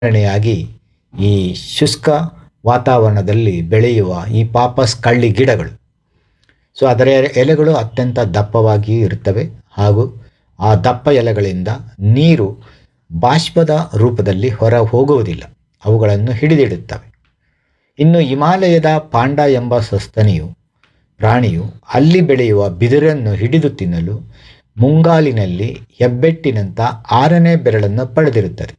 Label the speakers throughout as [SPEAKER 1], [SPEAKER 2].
[SPEAKER 1] ಉದಾಹರಣೆಯಾಗಿ ಈ ಶುಷ್ಕ ವಾತಾವರಣದಲ್ಲಿ ಬೆಳೆಯುವ ಈ ಪಾಪಸ್ ಕಳ್ಳಿ ಗಿಡಗಳು ಸೊ ಅದರ ಎಲೆಗಳು ಅತ್ಯಂತ ದಪ್ಪವಾಗಿ ಇರುತ್ತವೆ ಹಾಗೂ ಆ ದಪ್ಪ ಎಲೆಗಳಿಂದ ನೀರು ಬಾಷ್ಪದ ರೂಪದಲ್ಲಿ ಹೊರ ಹೋಗುವುದಿಲ್ಲ ಅವುಗಳನ್ನು ಹಿಡಿದಿಡುತ್ತವೆ ಇನ್ನು ಹಿಮಾಲಯದ ಪಾಂಡ ಎಂಬ ಸಸ್ತನಿಯು ಪ್ರಾಣಿಯು ಅಲ್ಲಿ ಬೆಳೆಯುವ ಬಿದಿರನ್ನು ಹಿಡಿದು ತಿನ್ನಲು ಮುಂಗಾಲಿನಲ್ಲಿ ಹೆಬ್ಬೆಟ್ಟಿನಂಥ ಆರನೇ ಬೆರಳನ್ನು ಪಡೆದಿರುತ್ತದೆ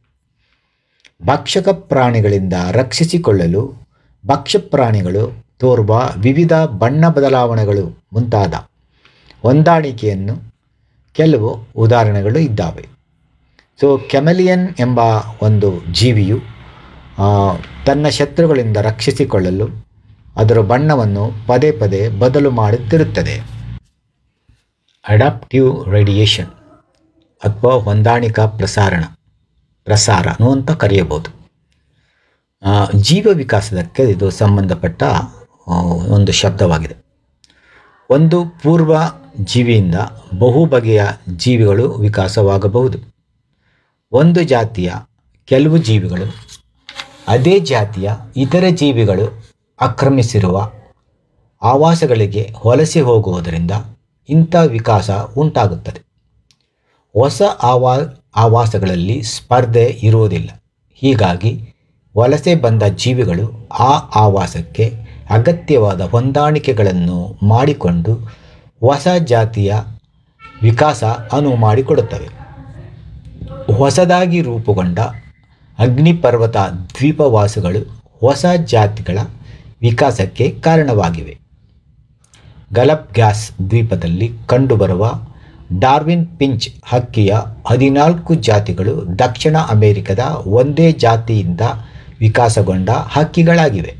[SPEAKER 1] ಭಕ್ಷಕ ಪ್ರಾಣಿಗಳಿಂದ ರಕ್ಷಿಸಿಕೊಳ್ಳಲು ಭಕ್ಷ್ಯ ಪ್ರಾಣಿಗಳು ತೋರುವ ವಿವಿಧ ಬಣ್ಣ ಬದಲಾವಣೆಗಳು ಮುಂತಾದ ಹೊಂದಾಣಿಕೆಯನ್ನು ಕೆಲವು ಉದಾಹರಣೆಗಳು ಇದ್ದಾವೆ ಸೊ ಕೆಮೆಲಿಯನ್ ಎಂಬ ಒಂದು ಜೀವಿಯು ಆ, ತನ್ನ ಶತ್ರುಗಳಿಂದ ರಕ್ಷಿಸಿಕೊಳ್ಳಲು ಅದರ ಬಣ್ಣವನ್ನು ಪದೇ ಪದೇ ಬದಲು ಮಾಡುತ್ತಿರುತ್ತದೆ ಅಡಾಪ್ಟಿವ್ ರೇಡಿಯೇಷನ್ ಅಥವಾ ಹೊಂದಾಣಿಕಾ ಪ್ರಸಾರಣ ಪ್ರಸಾರನು ಅಂತ ಕರೆಯಬಹುದು ಆ, ಜೀವ ವಿಕಾಸದಕ್ಕೆ ಇದು ಸಂಬಂಧಪಟ್ಟ ಆ, ಒಂದು ಶಬ್ದವಾಗಿದೆ ಒಂದು ಪೂರ್ವ ಜೀವಿಯಿಂದ ಬಹು ಬಗೆಯ ಜೀವಿಗಳು ವಿಕಾಸವಾಗಬಹುದು ಒಂದು ಜಾತಿಯ ಕೆಲವು ಜೀವಿಗಳು ಅದೇ ಜಾತಿಯ ಇತರ ಜೀವಿಗಳು ಆಕ್ರಮಿಸಿರುವ ಆವಾಸಗಳಿಗೆ ವಲಸೆ ಹೋಗುವುದರಿಂದ ಇಂಥ ವಿಕಾಸ ಉಂಟಾಗುತ್ತದೆ ಹೊಸ ಆವಾ ಆವಾಸಗಳಲ್ಲಿ ಸ್ಪರ್ಧೆ ಇರುವುದಿಲ್ಲ ಹೀಗಾಗಿ ವಲಸೆ ಬಂದ ಜೀವಿಗಳು ಆ ಆವಾಸಕ್ಕೆ ಅಗತ್ಯವಾದ ಹೊಂದಾಣಿಕೆಗಳನ್ನು ಮಾಡಿಕೊಂಡು ಹೊಸ ಜಾತಿಯ ವಿಕಾಸ ಅನುವು ಮಾಡಿಕೊಡುತ್ತವೆ ಹೊಸದಾಗಿ ರೂಪುಗೊಂಡ ಅಗ್ನಿಪರ್ವತ ದ್ವೀಪವಾಸಿಗಳು ಹೊಸ ಜಾತಿಗಳ ವಿಕಾಸಕ್ಕೆ ಕಾರಣವಾಗಿವೆ ಗಲಪ್ ಗ್ಯಾಸ್ ದ್ವೀಪದಲ್ಲಿ ಕಂಡುಬರುವ ಡಾರ್ವಿನ್ ಪಿಂಚ್ ಹಕ್ಕಿಯ ಹದಿನಾಲ್ಕು ಜಾತಿಗಳು ದಕ್ಷಿಣ ಅಮೆರಿಕದ ಒಂದೇ ಜಾತಿಯಿಂದ ವಿಕಾಸಗೊಂಡ ಹಕ್ಕಿಗಳಾಗಿವೆ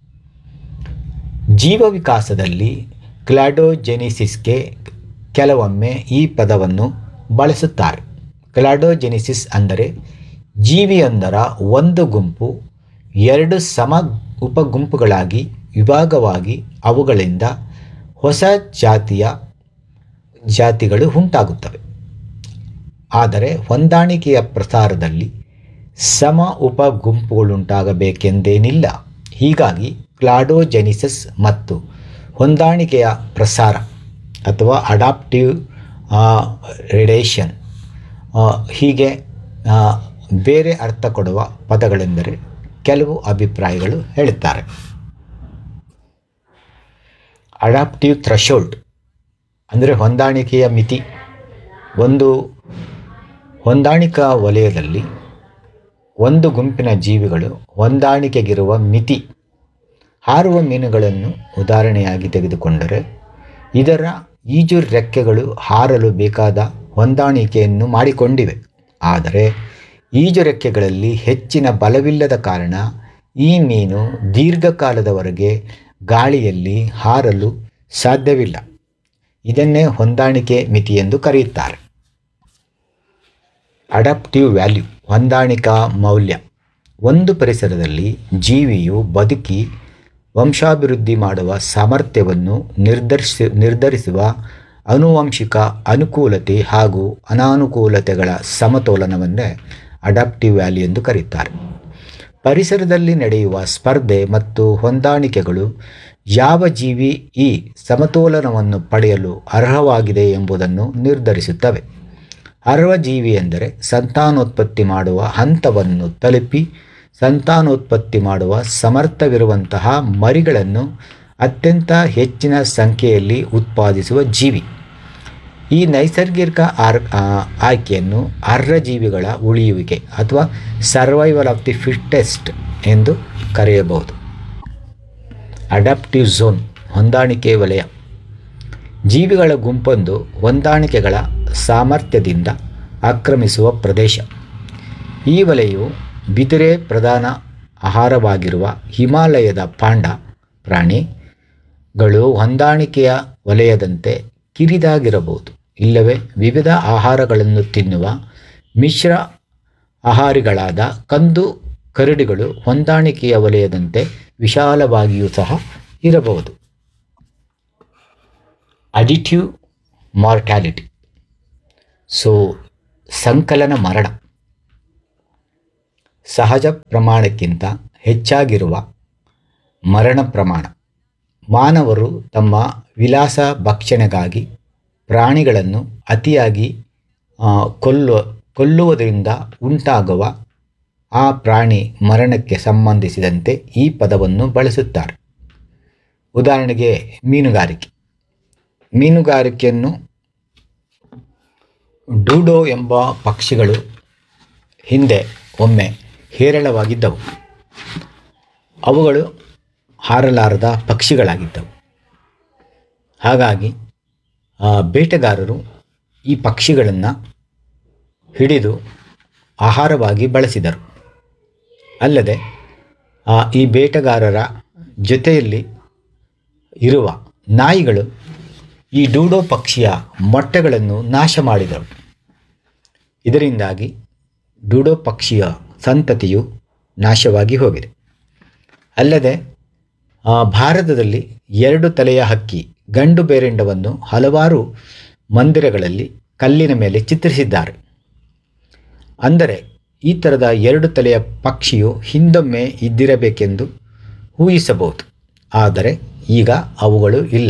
[SPEAKER 1] ಜೀವ ವಿಕಾಸದಲ್ಲಿ ಕ್ಲಾಡೋಜೆನಿಸಿಸ್ಗೆ ಕೆಲವೊಮ್ಮೆ ಈ ಪದವನ್ನು ಬಳಸುತ್ತಾರೆ ಕ್ಲಾಡೋಜೆನಿಸಿಸ್ ಅಂದರೆ ಜೀವಿಯೊಂದರ ಒಂದು ಗುಂಪು ಎರಡು ಸಮ ಉಪಗುಂಪುಗಳಾಗಿ ವಿಭಾಗವಾಗಿ ಅವುಗಳಿಂದ ಹೊಸ ಜಾತಿಯ ಜಾತಿಗಳು ಉಂಟಾಗುತ್ತವೆ ಆದರೆ ಹೊಂದಾಣಿಕೆಯ ಪ್ರಸಾರದಲ್ಲಿ ಸಮ ಉಪಗುಂಪುಗಳುಂಟಾಗಬೇಕೆಂದೇನಿಲ್ಲ ಹೀಗಾಗಿ ಕ್ಲಾಡೋಜೆನಿಸಸ್ ಮತ್ತು ಹೊಂದಾಣಿಕೆಯ ಪ್ರಸಾರ ಅಥವಾ ಅಡಾಪ್ಟಿವ್ ರೇಡೇಷನ್ ಹೀಗೆ ಆ, ಬೇರೆ ಅರ್ಥ ಕೊಡುವ ಪದಗಳೆಂದರೆ ಕೆಲವು ಅಭಿಪ್ರಾಯಗಳು ಹೇಳುತ್ತಾರೆ ಅಡಾಪ್ಟಿವ್ ಥ್ರೆಶೋಲ್ಡ್ ಅಂದರೆ ಹೊಂದಾಣಿಕೆಯ ಮಿತಿ ಒಂದು ಹೊಂದಾಣಿಕಾ ವಲಯದಲ್ಲಿ ಒಂದು ಗುಂಪಿನ ಜೀವಿಗಳು ಹೊಂದಾಣಿಕೆಗಿರುವ ಮಿತಿ ಹಾರುವ ಮೀನುಗಳನ್ನು ಉದಾಹರಣೆಯಾಗಿ ತೆಗೆದುಕೊಂಡರೆ ಇದರ ಈಜು ರೆಕ್ಕೆಗಳು ಹಾರಲು ಬೇಕಾದ ಹೊಂದಾಣಿಕೆಯನ್ನು ಮಾಡಿಕೊಂಡಿವೆ ಆದರೆ ಈಜು ರೆಕ್ಕೆಗಳಲ್ಲಿ ಹೆಚ್ಚಿನ ಬಲವಿಲ್ಲದ ಕಾರಣ ಈ ಮೀನು ದೀರ್ಘಕಾಲದವರೆಗೆ ಗಾಳಿಯಲ್ಲಿ ಹಾರಲು ಸಾಧ್ಯವಿಲ್ಲ ಇದನ್ನೇ ಹೊಂದಾಣಿಕೆ ಮಿತಿ ಎಂದು ಕರೆಯುತ್ತಾರೆ ಅಡಾಪ್ಟಿವ್ ವ್ಯಾಲ್ಯೂ ಹೊಂದಾಣಿಕಾ ಮೌಲ್ಯ ಒಂದು ಪರಿಸರದಲ್ಲಿ ಜೀವಿಯು ಬದುಕಿ ವಂಶಾಭಿವೃದ್ಧಿ ಮಾಡುವ ಸಾಮರ್ಥ್ಯವನ್ನು ನಿರ್ಧರಿಸಿ ನಿರ್ಧರಿಸುವ ಆನುವಂಶಿಕ ಅನುಕೂಲತೆ ಹಾಗೂ ಅನಾನುಕೂಲತೆಗಳ ಸಮತೋಲನವನ್ನೇ ಅಡಾಪ್ಟಿವ್ ವ್ಯಾಲ್ಯೂ ಎಂದು ಕರೆಯುತ್ತಾರೆ ಪರಿಸರದಲ್ಲಿ ನಡೆಯುವ ಸ್ಪರ್ಧೆ ಮತ್ತು ಹೊಂದಾಣಿಕೆಗಳು ಯಾವ ಜೀವಿ ಈ ಸಮತೋಲನವನ್ನು ಪಡೆಯಲು ಅರ್ಹವಾಗಿದೆ ಎಂಬುದನ್ನು ನಿರ್ಧರಿಸುತ್ತವೆ ಅರ್ಹ ಜೀವಿ ಎಂದರೆ ಸಂತಾನೋತ್ಪತ್ತಿ ಮಾಡುವ ಹಂತವನ್ನು ತಲುಪಿ ಸಂತಾನೋತ್ಪತ್ತಿ ಮಾಡುವ ಸಮರ್ಥವಿರುವಂತಹ ಮರಿಗಳನ್ನು ಅತ್ಯಂತ ಹೆಚ್ಚಿನ ಸಂಖ್ಯೆಯಲ್ಲಿ ಉತ್ಪಾದಿಸುವ ಜೀವಿ ಈ ನೈಸರ್ಗಿಕ ಆರ್ ಆ, ಆಯ್ಕೆಯನ್ನು ಅರ್ಹ ಜೀವಿಗಳ ಉಳಿಯುವಿಕೆ ಅಥವಾ ಸರ್ವೈವಲ್ ಆಫ್ ದಿ ಫಿಟ್ಟೆಸ್ಟ್ ಎಂದು ಕರೆಯಬಹುದು ಅಡಾಪ್ಟಿವ್ ಝೋನ್ ಹೊಂದಾಣಿಕೆ ವಲಯ ಜೀವಿಗಳ ಗುಂಪೊಂದು ಹೊಂದಾಣಿಕೆಗಳ ಸಾಮರ್ಥ್ಯದಿಂದ ಆಕ್ರಮಿಸುವ ಪ್ರದೇಶ ಈ ವಲಯವು ಬಿದಿರೆ ಪ್ರಧಾನ ಆಹಾರವಾಗಿರುವ ಹಿಮಾಲಯದ ಪಾಂಡ ಪ್ರಾಣಿಗಳು ಹೊಂದಾಣಿಕೆಯ ವಲಯದಂತೆ ಕಿರಿದಾಗಿರಬಹುದು ಇಲ್ಲವೇ ವಿವಿಧ ಆಹಾರಗಳನ್ನು ತಿನ್ನುವ ಮಿಶ್ರ ಆಹಾರಿಗಳಾದ ಕಂದು ಕರಡಿಗಳು ಹೊಂದಾಣಿಕೆಯ ವಲಯದಂತೆ ವಿಶಾಲವಾಗಿಯೂ ಸಹ ಇರಬಹುದು ಅಡಿಟಿವ್ ಮಾರ್ಟ್ಯಾಲಿಟಿ ಸೊ ಸಂಕಲನ ಮರಣ ಸಹಜ ಪ್ರಮಾಣಕ್ಕಿಂತ ಹೆಚ್ಚಾಗಿರುವ ಮರಣ ಪ್ರಮಾಣ ಮಾನವರು ತಮ್ಮ ವಿಲಾಸ ಭಕ್ಷಣೆಗಾಗಿ ಪ್ರಾಣಿಗಳನ್ನು ಅತಿಯಾಗಿ ಆ, ಕೊಲ್ಲುವ ಕೊಲ್ಲುವುದರಿಂದ ಉಂಟಾಗುವ ಆ ಪ್ರಾಣಿ ಮರಣಕ್ಕೆ ಸಂಬಂಧಿಸಿದಂತೆ ಈ ಪದವನ್ನು ಬಳಸುತ್ತಾರೆ ಉದಾಹರಣೆಗೆ ಮೀನುಗಾರಿಕೆ ಮೀನುಗಾರಿಕೆಯನ್ನು ಡೂಡೋ ಎಂಬ ಪಕ್ಷಿಗಳು ಹಿಂದೆ ಒಮ್ಮೆ ಹೇರಳವಾಗಿದ್ದವು ಅವುಗಳು ಹಾರಲಾರದ ಪಕ್ಷಿಗಳಾಗಿದ್ದವು ಹಾಗಾಗಿ ಆ, ಬೇಟೆಗಾರರು ಈ ಪಕ್ಷಿಗಳನ್ನು ಹಿಡಿದು ಆಹಾರವಾಗಿ ಬಳಸಿದರು ಅಲ್ಲದೆ ಆ, ಈ ಬೇಟೆಗಾರರ ಜೊತೆಯಲ್ಲಿ ಇರುವ ನಾಯಿಗಳು ಈ ಡೂಡೋ ಪಕ್ಷಿಯ ಮೊಟ್ಟೆಗಳನ್ನು ನಾಶ ಮಾಡಿದವು ಇದರಿಂದಾಗಿ ಡೂಡೋ ಪಕ್ಷಿಯ ಸಂತತಿಯು ನಾಶವಾಗಿ ಹೋಗಿದೆ ಅಲ್ಲದೆ ಆ, ಭಾರತದಲ್ಲಿ ಎರಡು ತಲೆಯ ಹಕ್ಕಿ ಗಂಡು ಬೇರೆಂಡವನ್ನು ಹಲವಾರು ಮಂದಿರಗಳಲ್ಲಿ ಕಲ್ಲಿನ ಮೇಲೆ ಚಿತ್ರಿಸಿದ್ದಾರೆ ಅಂದರೆ ಈ ಥರದ ಎರಡು ತಲೆಯ ಪಕ್ಷಿಯು ಹಿಂದೊಮ್ಮೆ ಇದ್ದಿರಬೇಕೆಂದು ಊಹಿಸಬಹುದು ಆದರೆ ಈಗ ಅವುಗಳು ಇಲ್ಲ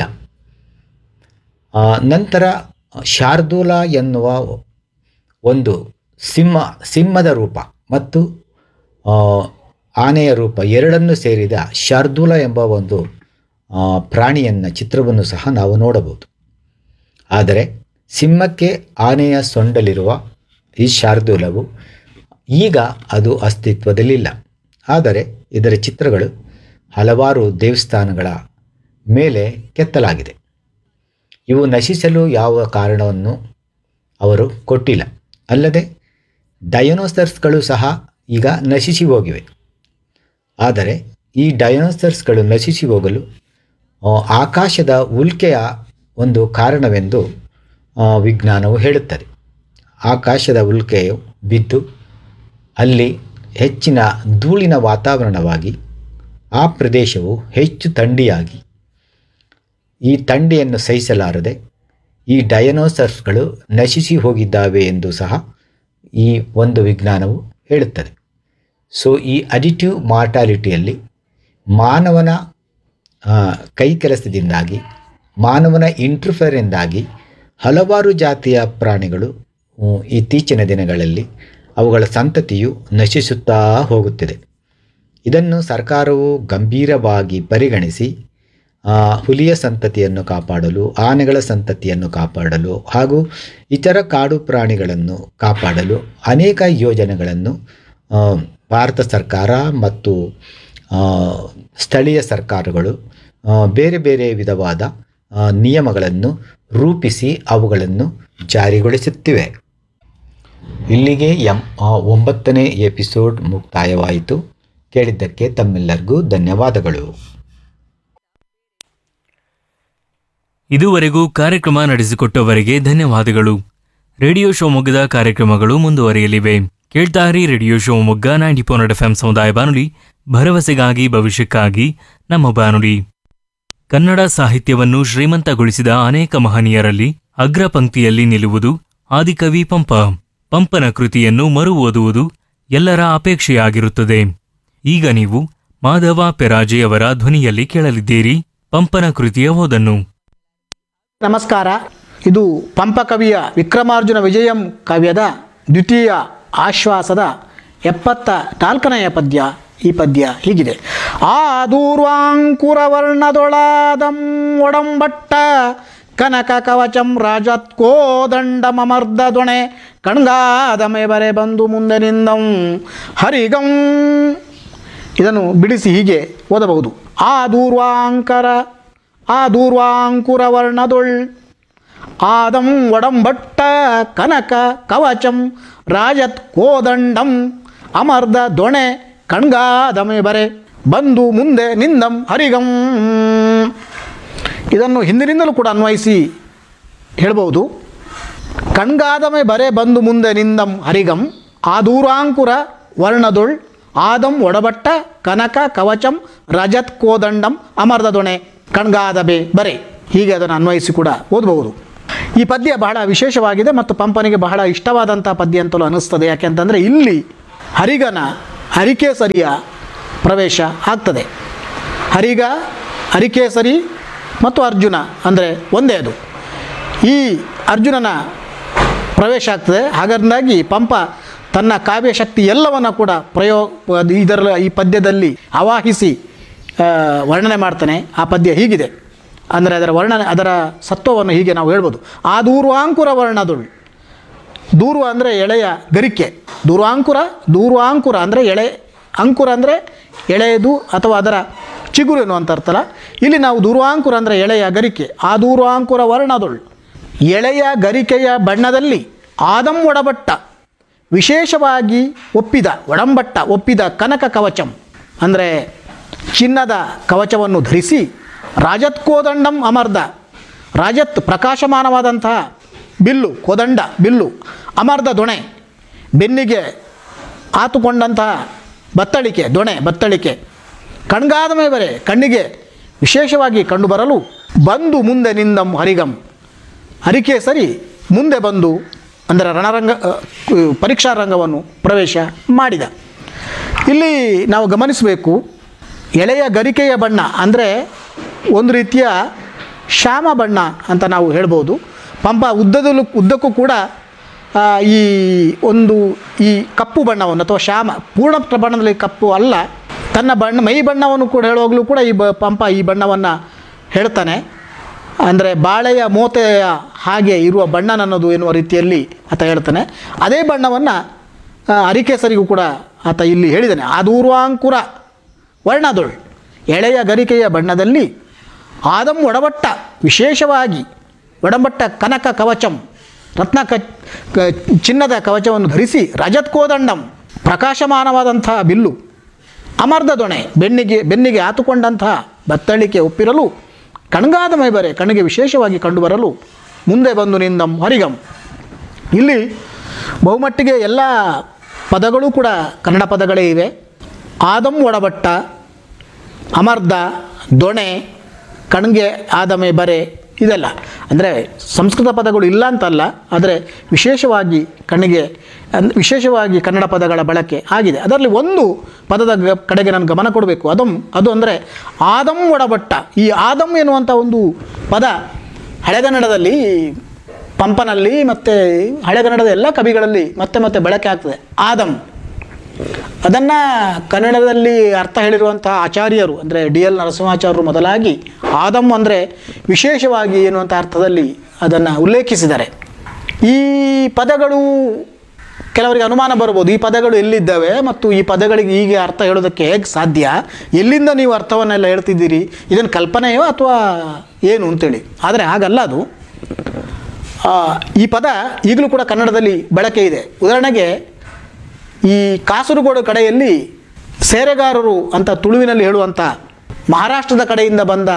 [SPEAKER 1] ಆ, ನಂತರ ಶಾರ್ದೂಲ ಎನ್ನುವ ಒಂದು ಸಿಂಹ ಸಿಂಹದ ರೂಪ ಮತ್ತು ಆ, ಆನೆಯ ರೂಪ ಎರಡನ್ನೂ ಸೇರಿದ ಶಾರ್ದೂಲ ಎಂಬ ಒಂದು ಆ, ಪ್ರಾಣಿಯನ್ನ ಚಿತ್ರವನ್ನು ಸಹ ನಾವು ನೋಡಬಹುದು ಆದರೆ ಸಿಂಹಕ್ಕೆ ಆನೆಯ ಸೊಂಡಲಿರುವ ಈ ಶಾರ್ದೂಲವು ಈಗ ಅದು ಅಸ್ತಿತ್ವದಲ್ಲಿಲ್ಲ ಆದರೆ ಇದರ ಚಿತ್ರಗಳು ಹಲವಾರು ದೇವಸ್ಥಾನಗಳ ಮೇಲೆ ಕೆತ್ತಲಾಗಿದೆ ಇವು ನಶಿಸಲು ಯಾವ ಕಾರಣವನ್ನು ಅವರು ಕೊಟ್ಟಿಲ್ಲ ಅಲ್ಲದೆ ಡಯನೋಸರ್ಸ್ಗಳು ಸಹ ಈಗ ನಶಿಸಿ ಹೋಗಿವೆ ಆದರೆ ಈ ಡಯನೋಸರ್ಸ್ಗಳು ನಶಿಸಿ ಹೋಗಲು ಆ, ಆಕಾಶದ ಉಲ್ಕೆಯ ಒಂದು ಕಾರಣವೆಂದು ಆ, ವಿಜ್ಞಾನವು ಹೇಳುತ್ತದೆ ಆಕಾಶದ ಉಲ್ಕೆಯು ಬಿದ್ದು ಅಲ್ಲಿ ಹೆಚ್ಚಿನ ಧೂಳಿನ ವಾತಾವರಣವಾಗಿ ಆ ಪ್ರದೇಶವು ಹೆಚ್ಚು ಥಂಡಿಯಾಗಿ ಈ ಥಂಡಿಯನ್ನು ಸಹಿಸಲಾರದೆ ಈ ಡಯನೋಸರ್ಸ್ಗಳು ನಶಿಸಿ ಹೋಗಿದ್ದಾವೆ ಎಂದು ಸಹ ಈ ಒಂದು ವಿಜ್ಞಾನವು ಹೇಳುತ್ತದೆ ಸೊ ಈ ಅಡಿಟಿವ್ ಮಾರ್ಟಾಲಿಟಿಯಲ್ಲಿ ಮಾನವನ ಆ, ಕೈ ಕೆಲಸದಿಂದಾಗಿ ಮಾನವನ ಇಂಟರ್ಫೇರಿಂದಾಗಿ ಹಲವಾರು ಜಾತಿಯ ಪ್ರಾಣಿಗಳು ಉ, ಇತ್ತೀಚಿನ ದಿನಗಳಲ್ಲಿ ಅವುಗಳ ಸಂತತಿಯು ನಶಿಸುತ್ತಾ ಹೋಗುತ್ತಿದೆ ಇದನ್ನು ಸರ್ಕಾರವು ಗಂಭೀರವಾಗಿ ಪರಿಗಣಿಸಿ ಆ, ಹುಲಿಯ ಸಂತತಿಯನ್ನು ಕಾಪಾಡಲು ಆನೆಗಳ ಸಂತತಿಯನ್ನು ಕಾಪಾಡಲು ಹಾಗೂ ಇತರ ಕಾಡು ಪ್ರಾಣಿಗಳನ್ನು ಕಾಪಾಡಲು ಅನೇಕ ಯೋಜನೆಗಳನ್ನು ಆ, ಭಾರತ ಸರ್ಕಾರ ಮತ್ತು ಆ, ಸ್ಥಳೀಯ ಸರ್ಕಾರಗಳು ಆ, ಬೇರೆ ಬೇರೆ ವಿಧವಾದ ಆ, ನಿಯಮಗಳನ್ನು ರೂಪಿಸಿ ಅವುಗಳನ್ನು ಜಾರಿಗೊಳಿಸುತ್ತಿವೆ ಇಲ್ಲಿಗೆ ಎಂ ಆ, ಒಂಬತ್ತನೇ ಎಪಿಸೋಡ್ ಮುಕ್ತಾಯವಾಯಿತು ಕೇಳಿದ್ದಕ್ಕೆ ತಮ್ಮೆಲ್ಲರಿಗೂ ಧನ್ಯವಾದಗಳು
[SPEAKER 2] ಇದುವರೆಗೂ ಕಾರ್ಯಕ್ರಮ ನಡೆಸಿಕೊಟ್ಟವರಿಗೆ ಧನ್ಯವಾದಗಳು ರೇಡಿಯೋ ಶಿವಮೊಗ್ಗದ ಕಾರ್ಯಕ್ರಮಗಳು ಮುಂದುವರಿಯಲಿವೆ ಕೇಳ್ತಾರಿ radio Shivamogga ninety four F M ಸಮುದಾಯ ಬಾನುಲಿ ಭರವಸೆಗಾಗಿ ಭವಿಷ್ಯಕ್ಕಾಗಿ ನಮ್ಮ ಬಾನುಲಿ ಕನ್ನಡ ಸಾಹಿತ್ಯವನ್ನು ಶ್ರೀಮಂತಗೊಳಿಸಿದ ಅನೇಕ ಮಹನೀಯರಲ್ಲಿ ಅಗ್ರ ಪಂಕ್ತಿಯಲ್ಲಿ ನಿಲ್ಲುವುದು ಆದಿಕವಿ ಪಂಪ ಪಂಪನ ಕೃತಿಯನ್ನು ಮರು ಓದುವುದು ಎಲ್ಲರ ಅಪೇಕ್ಷೆಯಾಗಿರುತ್ತದೆ ಈಗ ನೀವು ಮಾಧವ ಪೆರಾಜೆಯವರ ಧ್ವನಿಯಲ್ಲಿ ಕೇಳಲಿದ್ದೀರಿ ಪಂಪನ ಕೃತಿಯ ಓದನ್ನು
[SPEAKER 3] ನಮಸ್ಕಾರ ಇದು ಪಂಪಕವಿಯ ವಿಕ್ರಮಾರ್ಜುನ ವಿಜಯಂ ಕಾವ್ಯದ ದ್ವಿತೀಯ ಆಶ್ವಾಸದ ಎಪ್ಪತ್ತ ನಾಲ್ಕನೆಯ ಪದ್ಯ ಈ ಪದ್ಯ ಹೀಗಿದೆ ಆ ದೂರ್ವಾಂಕುರ ವರ್ಣದೊಳಾದಂ ಒಡಂಬಟ್ಟ ಕನಕ ಕವಚಂ ರಾಜತ್ಕೋದಂಡಮರ್ದ ದೊಣೆ ಕಣ್ಗಾದಮೆ ಬರೆ ಬಂದು ಮುಂದೆ ನಿಂದಂ ಹರಿಗಂ ಇದನ್ನು ಬಿಡಿಸಿ ಹೀಗೆ ಓದಬಹುದು ಆ ದೂರ್ವಾಂಕರ ಆ ದೂರ್ವಾಂಕುರ ವರ್ಣದೊಳ್ ಆದಂ ಒಡಂಬಟ್ಟ ಕನಕ ಕವಚಂ ರಾಜತ್ ಕೋದಂಡಂ ಅಮರ್ದ ದೊಣೆ ಕಣ್ಗಾದಮೆ ಬರೆ ಬಂದು ಮುಂದೆ ನಿಂದಂ ಹರಿಗಂ ಇದನ್ನು ಹಿಂದಿನಿಂದಲೂ ಕೂಡ ಅನ್ವಯಿಸಿ ಹೇಳ್ಬೋದು ಕಣ್ಗಾದಮೆ ಬರೆ ಬಂದು ಮುಂದೆ ನಿಂದಂ ಹರಿಗಂ ಆದೂರಾಂಕುರ ವರ್ಣದೊಳ್ ಆದಂ ಒಡಬಟ್ಟ ಕನಕ ಕವಚಂ ರಜತ್ ಕೋದಂಡಂ ಅಮರ್ದ ದೊಣೆ ಕಣ್ಗಾದಬೆ ಬರೆ ಹೀಗೆ ಅದನ್ನು ಅನ್ವಯಿಸಿ ಕೂಡ ಓದಬಹುದು ಈ ಪದ್ಯ ಬಹಳ ವಿಶೇಷವಾಗಿದೆ ಮತ್ತು ಪಂಪನಿಗೆ ಬಹಳ ಇಷ್ಟವಾದಂಥ ಪದ್ಯ ಅಂತಲೂ ಅನ್ನಿಸ್ತದೆ ಯಾಕೆಂತಂದರೆ ಇಲ್ಲಿ ಹರಿಗನ ಹರಿಕೇಸರಿಯ ಪ್ರವೇಶ ಆಗ್ತದೆ ಹರಿಗ ಹರಿಕೇಸರಿ ಮತ್ತು ಅರ್ಜುನ ಅಂದರೆ ಒಂದೇ ಅದು ಈ ಅರ್ಜುನನ ಪ್ರವೇಶ ಆಗ್ತದೆ ಹಾಗಾದಾಗಿ ಪಂಪ ತನ್ನ ಕಾವ್ಯ ಶಕ್ತಿ ಎಲ್ಲವನ್ನು ಕೂಡ ಪ್ರಯೋಗ ಇದರ ಈ ಪದ್ಯದಲ್ಲಿ ಆವಾಹಿಸಿ ಆ, ವರ್ಣನೆ ಮಾಡ್ತಾನೆ ಆ ಪದ್ಯ ಹೀಗಿದೆ ಅಂದರೆ ಅದರ ವರ್ಣನೆ ಅದರ ಸತ್ವವನ್ನು ಹೀಗೆ ನಾವು ಹೇಳ್ಬೋದು ಆ ದೂರ್ವಾಂಕುರ ವರ್ಣದುಳು ದೂರ್ವ ಅಂದರೆ ಎಳೆಯ ಗರಿಕೆ ದೂರ್ವಾಂಕುರ ದೂರ್ವಾಂಕುರ ಅಂದರೆ ಎಳೆ ಅಂಕುರ ಅಂದರೆ ಎಳೆಯದು ಅಥವಾ ಅದರ ಚಿಗುರು ಎನ್ನುವಂಥ ಅರ್ಥಲ್ಲ ಇಲ್ಲಿ ನಾವು ದೂರ್ವಾಂಕುರ ಅಂದರೆ ಎಳೆಯ ಗರಿಕೆ ಆ ದೂರ್ವಾಂಕುರ ವರ್ಣದುಳು ಎಳೆಯ ಗರಿಕೆಯ ಬಣ್ಣದಲ್ಲಿ ಆದಂ ಒಡಬಟ್ಟ ವಿಶೇಷವಾಗಿ ಒಪ್ಪಿದ ಒಡಂಬಟ್ಟ ಒಪ್ಪಿದ ಕನಕ ಕವಚಂ ಅಂದರೆ ಚಿನ್ನದ ಕವಚವನ್ನು ಧರಿಸಿ ರಾಜತ್ ಕೋದಂಡಂ ಅಮರ್ದ ರಾಜತ್ ಪ್ರಕಾಶಮಾನವಾದಂತಹ ಬಿಲ್ಲು ಕೋದಂಡ ಬಿಲ್ಲು ಅಮರ್ದ ದೊಣೆ ಬೆನ್ನಿಗೆ ಆತುಕೊಂಡಂತಹ ಬತ್ತಳಿಕೆ ದೊಣೆ ಬತ್ತಳಿಕೆ ಕಣ್ಗಾದ ಮೇಲೆ ಕಣ್ಣಿಗೆ ವಿಶೇಷವಾಗಿ ಕಂಡುಬರಲು ಬಂದು ಮುಂದೆ ನಿಂದಂ ಹರಿಗಂ ಹರಿಕೆ ಸರಿ ಮುಂದೆ ಬಂದು ಅಂದರೆ ರಣರಂಗ ಅ, ಕು- ಪರೀಕ್ಷಾ ರಂಗವನ್ನು ಪ್ರವೇಶ ಮಾಡಿದ ಇಲ್ಲಿ ನಾವು ಗಮನಿಸಬೇಕು ಎಳೆಯ ಗರಿಕೆಯ ಬಣ್ಣ ಅಂದರೆ ಒಂದು ರೀತಿಯ ಶ್ಯಾಮ ಬಣ್ಣ ಅಂತ ನಾವು ಹೇಳ್ಬೋದು ಪಂಪ ಉದ್ದದಲ್ಲೂ ಉದ್ದಕ್ಕೂ ಕೂಡ ಆ, ಈ ಒಂದು ಈ ಕಪ್ಪು ಬಣ್ಣವನ್ನು ಅಥವಾ ಶ್ಯಾಮ ಪೂರ್ಣ ಪ್ರಮಾಣದಲ್ಲಿ ಕಪ್ಪು ಅಲ್ಲ ತನ್ನ ಬಣ್ಣ ಮೈ ಬಣ್ಣವನ್ನು ಕೂಡ ಹೇಳುವಾಗಲೂ ಕೂಡ ಈ ಬ ಪಂಪ ಈ ಬಣ್ಣವನ್ನು ಹೇಳ್ತಾನೆ ಅಂದರೆ ಬಾಳೆಯ ಮೋತೆಯ ಹಾಗೆ ಇರುವ ಬಣ್ಣ ನನ್ನದು ಎನ್ನುವ ರೀತಿಯಲ್ಲಿ ಆತ ಹೇಳ್ತಾನೆ ಅದೇ ಬಣ್ಣವನ್ನು ಅರಿಕೇಸರಿಗೂ ಕೂಡ ಆತ ಇಲ್ಲಿ ಹೇಳಿದ್ದಾನೆ ಆದೂರ್ವಾಂಕುರ ವರ್ಣದೊಳ್ ಎಳೆಯ ಗರಿಕೆಯ ಬಣ್ಣದಲ್ಲಿ ಆದಂ ಒಡಬಟ್ಟ ವಿಶೇಷವಾಗಿ ಒಡಂಬಟ್ಟ ಕನಕ ಕವಚಂ ರತ್ನ ಕ ಕ- ಚಿನ್ನದ ಕವಚವನ್ನು ಧರಿಸಿ ರಜತ್ ಕೋದಂಡಂ ಪ್ರಕಾಶಮಾನವಾದಂತಹ ಬಿಲ್ಲು ಅಮರ್ದ ದೊಣೆ ಬೆನ್ನಿಗೆ ಬೆನ್ನಿಗೆ ಆತುಕೊಂಡಂತಹ ಬತ್ತಳಿಕೆ ಒಪ್ಪಿರಲು ಕಣ್ಗಾದ ಮೈಬರೆ ಕಣ್ಣಿಗೆ ವಿಶೇಷವಾಗಿ ಕಂಡುಬರಲು ಮುಂದೆ ಬಂದು ನಿಂದಂ ಹರಿಗಂ ಇಲ್ಲಿ ಬಹುಮಟ್ಟಿಗೆ ಎಲ್ಲ ಪದಗಳು ಕೂಡ ಕನ್ನಡ ಪದಗಳೇ ಇವೆ ಆದಂ ಒಡಬಟ್ಟ ಅಮರ್ದ ದೊಣೆ ಕಣ್ಗೆ ಆದಮೆ ಬರೆ ಇದೆಲ್ಲ ಅಂದರೆ ಸಂಸ್ಕೃತ ಪದಗಳು ಇಲ್ಲ ಅಂತಲ್ಲ ಆದರೆ ವಿಶೇಷವಾಗಿ ಕಣ್ಣಿಗೆ ಅಂದ್ ವಿಶೇಷವಾಗಿ ಕನ್ನಡ ಪದಗಳ ಬಳಕೆ ಆಗಿದೆ ಅದರಲ್ಲಿ ಒಂದು ಪದದ ಗ- ಕಡೆಗೆ ನಾನು ಗಮನ ಕೊಡಬೇಕು ಅದಂ ಅದು ಅಂದರೆ ಆದಂ ಒಡಬಟ್ಟ ಈ ಆದಂ ಎನ್ನುವಂಥ ಒಂದು ಪದ ಹಳೆಗನ್ನಡದಲ್ಲಿ ಪಂಪನಲ್ಲಿ ಮತ್ತು ಹಳೆಗನ್ನಡದ ಎಲ್ಲ ಕವಿಗಳಲ್ಲಿ ಮತ್ತೆ ಮತ್ತೆ ಬಳಕೆ ಆಗ್ತದೆ ಆದಂ ಅದನ್ನು ಕನ್ನಡದಲ್ಲಿ ಅರ್ಥ ಹೇಳಿರುವಂತಹ ಆಚಾರ್ಯರು ಅಂದರೆ ಡಿ ಎಲ್ ನರಸಿಂಹಾಚಾರ್ಯರು ಮೊದಲಾಗಿ ಆದಮ್ ಅಂದರೆ ವಿಶೇಷವಾಗಿ ಎನ್ನುವಂಥ ಅರ್ಥದಲ್ಲಿ ಅದನ್ನು ಉಲ್ಲೇಖಿಸಿದ್ದಾರೆ ಈ ಪದಗಳು ಕೆಲವರಿಗೆ ಅನುಮಾನ ಬರ್ಬೋದು ಈ ಪದಗಳು ಎಲ್ಲಿದ್ದಾವೆ ಮತ್ತು ಈ ಪದಗಳಿಗೆ ಹೀಗೆ ಅರ್ಥ ಹೇಳೋದಕ್ಕೆ ಹೇಗೆ ಸಾಧ್ಯ ಎಲ್ಲಿಂದ ನೀವು ಅರ್ಥವನ್ನೆಲ್ಲ ಹೇಳ್ತಿದ್ದೀರಿ ಇದನ್ನು ಕಲ್ಪನೆಯೋ ಅಥವಾ ಏನು ಅಂತೇಳಿ ಆದರೆ ಹಾಗಲ್ಲ ಅದು ಆ, ಈ ಪದ ಈಗಲೂ ಕೂಡ ಕನ್ನಡದಲ್ಲಿ ಬಳಕೆ ಇದೆ ಉದಾಹರಣೆಗೆ ಈ ಕಾಸರಗೋಡು ಕಡೆಯಲ್ಲಿ ಸೇರೆಗಾರರು ಅಂತ ತುಳುವಿನಲ್ಲಿ ಹೇಳುವಂಥ ಮಹಾರಾಷ್ಟ್ರದ ಕಡೆಯಿಂದ ಬಂದ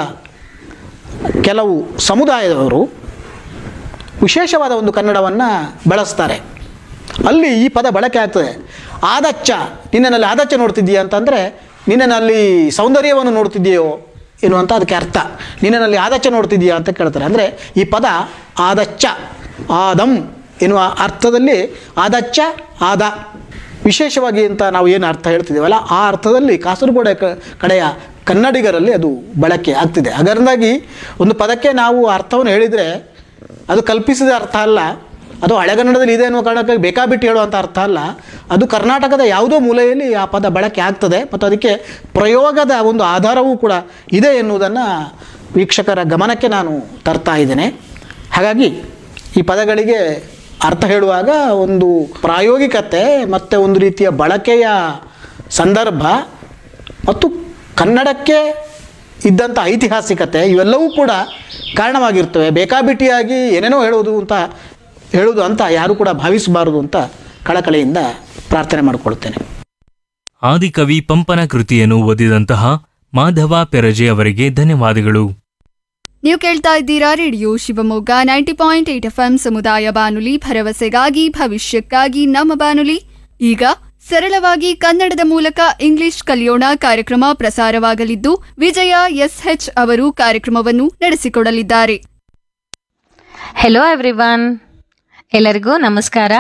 [SPEAKER 3] ಕೆಲವು ಸಮುದಾಯದವರು ವಿಶೇಷವಾದ ಒಂದು ಕನ್ನಡವನ್ನು ಬಳಸ್ತಾರೆ ಅಲ್ಲಿ ಈ ಪದ ಬಳಕೆ ಆಗ್ತದೆ ಆದಚ್ಚ ನಿನ್ನಲ್ಲಿ ಆದಚ್ಚ ನೋಡ್ತಿದ್ದೀಯ ಅಂತಂದರೆ ನಿನ್ನಲ್ಲಿ ಸೌಂದರ್ಯವನ್ನು ನೋಡ್ತಿದ್ದೀಯೋ ಎನ್ನುವಂಥ ಅದಕ್ಕೆ ಅರ್ಥ ನಿನ್ನಲ್ಲಿ ಆದಚ್ಚ ನೋಡ್ತಿದ್ದೀಯಾ ಅಂತ ಕೇಳ್ತಾರೆ ಅಂದರೆ ಈ ಪದ ಆದಚ್ಚ ಆದಂ ಎನ್ನುವ ಅರ್ಥದಲ್ಲಿ ಆದಚ್ಚ ಆದ ವಿಶೇಷವಾಗಿ ಅಂತ ನಾವು ಏನು ಅರ್ಥ ಹೇಳ್ತಿದ್ದೀವಲ್ಲ ಆ ಅರ್ಥದಲ್ಲಿ ಕಾಸರಗೋಡೆ ಕ ಕಡೆಯ ಕನ್ನಡಿಗರಲ್ಲಿ ಅದು ಬಳಕೆ ಆಗ್ತಿದೆ ಅದರಿಂದಾಗಿ ಒಂದು ಪದಕ್ಕೆ ನಾವು ಅರ್ಥವನ್ನು ಹೇಳಿದರೆ ಅದು ಕಲ್ಪಿಸಿದ ಅರ್ಥ ಅಲ್ಲ ಅದು ಹಳೆಗನ್ನಡದಲ್ಲಿ ಇದೆ ಅನ್ನುವ ಕಾರಣಕ್ಕೆ ಬೇಕಾಬಿಟ್ಟು ಹೇಳುವಂಥ ಅರ್ಥ ಅಲ್ಲ ಅದು ಕರ್ನಾಟಕದ ಯಾವುದೋ ಮೂಲೆಯಲ್ಲಿ ಆ ಪದ ಬಳಕೆ ಆಗ್ತದೆ ಮತ್ತು ಅದಕ್ಕೆ ಪ್ರಯೋಗದ ಒಂದು ಆಧಾರವೂ ಕೂಡ ಇದೆ ಎನ್ನುವುದನ್ನು ವೀಕ್ಷಕರ ಗಮನಕ್ಕೆ ನಾನು ತರ್ತಾ ಇದ್ದೇನೆ ಹಾಗಾಗಿ ಈ ಪದಗಳಿಗೆ ಅರ್ಥ ಹೇಳುವಾಗ ಒಂದು ಪ್ರಾಯೋಗಿಕತೆ ಮತ್ತು ಒಂದು ರೀತಿಯ ಬಳಕೆಯ ಸಂದರ್ಭ ಮತ್ತು ಕನ್ನಡಕ್ಕೆ ಇದ್ದಂಥ ಐತಿಹಾಸಿಕತೆ ಇವೆಲ್ಲವೂ ಕೂಡ ಕಾರಣವಾಗಿರ್ತವೆ ಬೇಕಾಬಿಟ್ಟಿಯಾಗಿ ಏನೇನೋ ಹೇಳುವುದು ಅಂತ ಹೇಳುವುದು ಅಂತ ಯಾರು ಕೂಡ ಭಾವಿಸಬಾರದು ಅಂತ ಕಳಕಳಿಯಿಂದ ಪ್ರಾರ್ಥನೆ ಮಾಡಿಕೊಳ್ತೇನೆ
[SPEAKER 2] ಆದಿಕವಿ ಪಂಪನ ಕೃತಿಯನ್ನು ಓದಿದಂತಹ ಮಾಧವ ಪೆರಜೆ ಅವರಿಗೆ ಧನ್ಯವಾದಗಳು
[SPEAKER 4] ನೀವು ಕೇಳ್ತಾ ಇದ್ದೀರಾ radio Shivamogga ninety point eight F ಸಮುದಾಯ ಬಾನುಲಿ ಭರವಸೆಗಾಗಿ ಭವಿಷ್ಯಕ್ಕಾಗಿ ನಮ್ಮ ಬಾನುಲಿ ಈಗ ಸರಳವಾಗಿ ಕನ್ನಡದ ಮೂಲಕ ಇಂಗ್ಲಿಷ್ ಕಲಿಯೋಣ ಕಾರ್ಯಕ್ರಮ ಪ್ರಸಾರವಾಗಲಿದ್ದು ವಿಜಯ ಎಸ್ಎಚ್ ಅವರು ಕಾರ್ಯಕ್ರಮವನ್ನು ನಡೆಸಿಕೊಡಲಿದ್ದಾರೆ
[SPEAKER 5] ಹೆಲೋ ಎವ್ರಿವನ್ ಎಲ್ಲರಿಗೂ ನಮಸ್ಕಾರ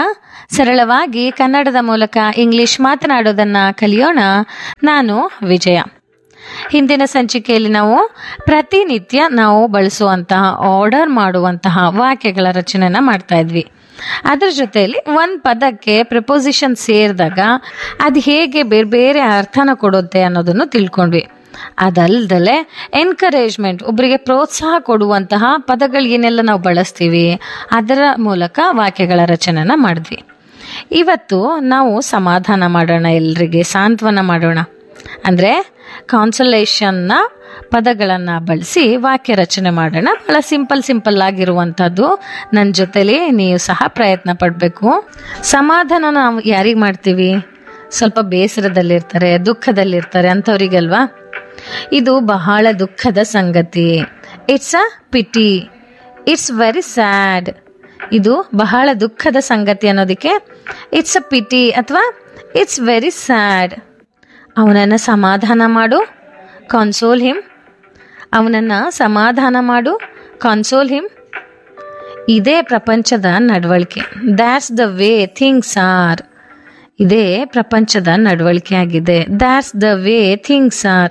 [SPEAKER 5] ಸರಳವಾಗಿ ಕನ್ನಡದ ಮೂಲಕ ಇಂಗ್ಲಿಷ್ ಮಾತನಾಡೋದನ್ನು ಕಲಿಯೋಣ ನಾನು ವಿಜಯ ಹಿಂದಿನ ಸಂಚಿಕೆಯಲ್ಲಿ ನಾವು ಪ್ರತಿನಿತ್ಯ ನಾವು ಬಳಸುವಂತಹ ಆರ್ಡರ್ ಮಾಡುವಂತಹ ವಾಕ್ಯಗಳ ರಚನೆನ ಮಾಡ್ತಾ ಇದ್ವಿ ಅದ್ರ ಜೊತೆಯಲ್ಲಿ ಒಂದು ಪದಕ್ಕೆ ಪ್ರಿಪೋಸಿಷನ್ ಸೇರಿದಾಗ ಅದು ಹೇಗೆ ಬೇರೆ ಬೇರೆ ಅರ್ಥನ ಕೊಡುತ್ತೆ ಅನ್ನೋದನ್ನು ತಿಳ್ಕೊಂಡ್ವಿ ಅದಲ್ದಲೆ ಎನ್ಕರೇಜ್ಮೆಂಟ್ ಒಬ್ಬರಿಗೆ ಪ್ರೋತ್ಸಾಹ ಕೊಡುವಂತಹ ಪದಗಳು ಏನೆಲ್ಲ ನಾವು ಬಳಸ್ತೀವಿ ಅದರ ಮೂಲಕ ವಾಕ್ಯಗಳ ರಚನೆನ ಮಾಡಿದ್ವಿ ಇವತ್ತು ನಾವು ಸಮಾಧಾನ ಮಾಡೋಣ ಎಲ್ರಿಗೆ ಸಾಂತ್ವನ ಮಾಡೋಣ ಅಂದರೆ ಕಾನ್ಸಲೇಷನ್ನ ಪದಗಳನ್ನು ಬಳಸಿ ವಾಕ್ಯ ರಚನೆ ಮಾಡೋಣ ಭಾಳ ಸಿಂಪಲ್ ಸಿಂಪಲ್ ಆಗಿರುವಂಥದ್ದು ನನ್ನ ಜೊತೆಲಿ ನೀವು ಸಹ ಪ್ರಯತ್ನ ಪಡಬೇಕು ಸಮಾಧಾನ ನಾವು ಯಾರಿಗೆ ಮಾಡ್ತೀವಿ ಸ್ವಲ್ಪ ಬೇಸರದಲ್ಲಿರ್ತಾರೆ ದುಃಖದಲ್ಲಿರ್ತಾರೆ ಅಂಥವ್ರಿಗಲ್ವಾ ಇದು ಬಹಳ ದುಃಖದ ಸಂಗತಿ it's a pity it's very sad ಇದು ಬಹಳ ದುಃಖದ ಸಂಗತಿ ಅನ್ನೋದಕ್ಕೆ ಇಟ್ಸ್ ಅ ಪಿಟಿ ಅಥವಾ ಇಟ್ಸ್ ವೆರಿ ಸ್ಯಾಡ್ ಅವನನ್ನು ಸಮಾಧಾನ ಮಾಡು ಕಾನ್ಸೋಲ್ ಹಿಮ್ ಅವನನ್ನು ಸಮಾಧಾನ ಮಾಡು ಕಾನ್ಸೋಲ್ ಹಿಮ್ ಇದೇ ಪ್ರಪಂಚದ ನಡವಳಿಕೆ that's the way things are ಇದೇ ಪ್ರಪಂಚದ ನಡವಳಿಕೆ ಆಗಿದೆ that's the way things are